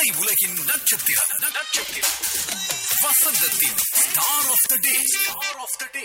திரை உலகின் நட்சத்திரம் நட்சத்திரம் வசந்தத்தின் star of the day star of the day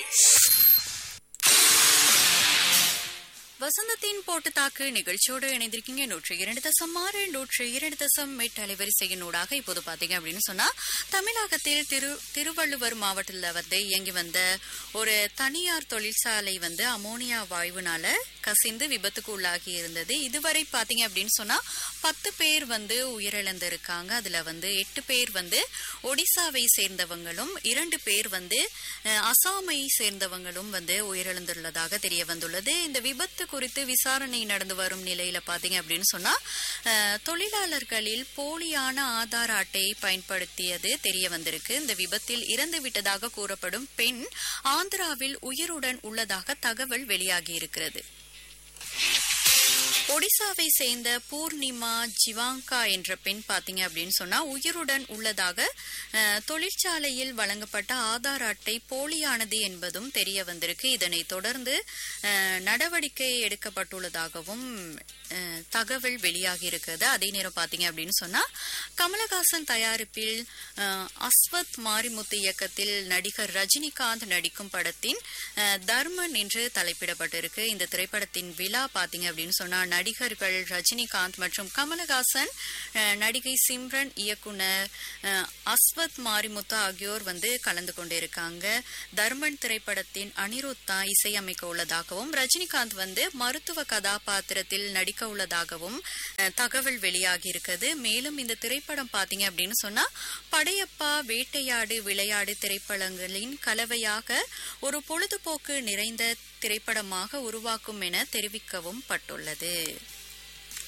வசந்தத்தின் போட்டு தாக்கு நிகழ்ச்சியோடு இணைந்திருக்கீங்க நூற்றி இரண்டு தசம் ஆறு நூற்றி இரண்டு தசம் எட்டு அலைவரிசையினூடாக இப்போது பாத்தீங்க அப்படின்னு சொன்னா தமிழகத்தில் திரு திருவள்ளுவர் மாவட்டத்தில் வந்து இயங்கி வந்த ஒரு தனியார் தொழிற்சாலை வந்து அமோனியா வாயுனால கசிந்து விபத்துக்கு உள்ளாகி இருந்தது இதுவரை பாத்தீங்க அப்படின்னு சொன்னா பத்து பேர் வந்து உயிரிழந்திருக்காங்க அதுல வந்து எட்டு பேர் வந்து ஒடிசாவை சேர்ந்தவங்களும் இரண்டு பேர் வந்து அஹ், அசாமை சேர்ந்தவங்களும் வந்து உயிரிழந்துள்ளதாக தெரிய வந்துள்ளது இந்த விபத்து குறித்து விசாரணை நடந்து வரும் நிலையில பாத்தீங்க அப்படின்னு சொன்னா அஹ், தொழிலாளர்களில் போலியான ஆதார் அட்டையை பயன்படுத்தியது தெரிய வந்திருக்கு இந்த விபத்தில் இறந்து விட்டதாக கூறப்படும் பெண் ஆந்திராவில் உயிருடன் உள்ளதாக தகவல் வெளியாகி இருக்கிறது ஒடிசாவை சேர்ந்த பூர்ணிமா ஜிவாங்கா என்ற பெண் பாத்தீங்க அப்படின்னு சொன்னா உயிருடன் உள்ளதாக அஹ், தொழிற்சாலையில் வழங்கப்பட்ட ஆதார் அட்டை போலியானது என்பதும் தெரிய வந்திருக்கு இதனை தொடர்ந்து அஹ், நடவடிக்கை எடுக்கப்பட்டுள்ளதாகவும் அஹ், தகவல் வெளியாகி இருக்கிறது அதே நேரம் பாத்தீங்க அப்படின்னு சொன்னா கமலஹாசன் தயாரிப்பில் அஹ், அஸ்வத் மாரிமுத்து இயக்கத்தில் நடிகர் ரஜினிகாந்த் நடிக்கும் படத்தின் அஹ், தர்மன் என்று தலைப்பிடப்பட்டிருக்கு இந்த திரைப்படத்தின் விழா பாத்தீங்க அப்படின்னு சொன்னா நடிகர்கள் ரஜினிகாந்த் மற்றும் கமலஹாசன் அஹ், நடிகை சிம்ரன் இயக்குனர் அஹ், அஸ்வத் மாரிமுத்து ஆகியோர் வந்து கலந்து கொண்டிருக்காங்க தர்மன் திரைப்படத்தின் அனிருத் தான் இசையமைக்க உள்ளதாகவும் ரஜினிகாந்த் வந்து மருத்துவ கதாபாத்திரத்தில் நடிக்க உள்ளதாகவும் அஹ், தகவல் வெளியாகி இருக்குது மேலும் இந்த திரைப்படம் பாத்தீங்க அப்படின்னு சொன்னா படையப்பா வேட்டையாடு விளையாடு திரைப்படங்களின் கலவையாக ஒரு பொழுதுபோக்கு நிறைந்த திரைப்படமாக உருவாக்கும் என தெரிவிக்கவும் பட்டுள்ளது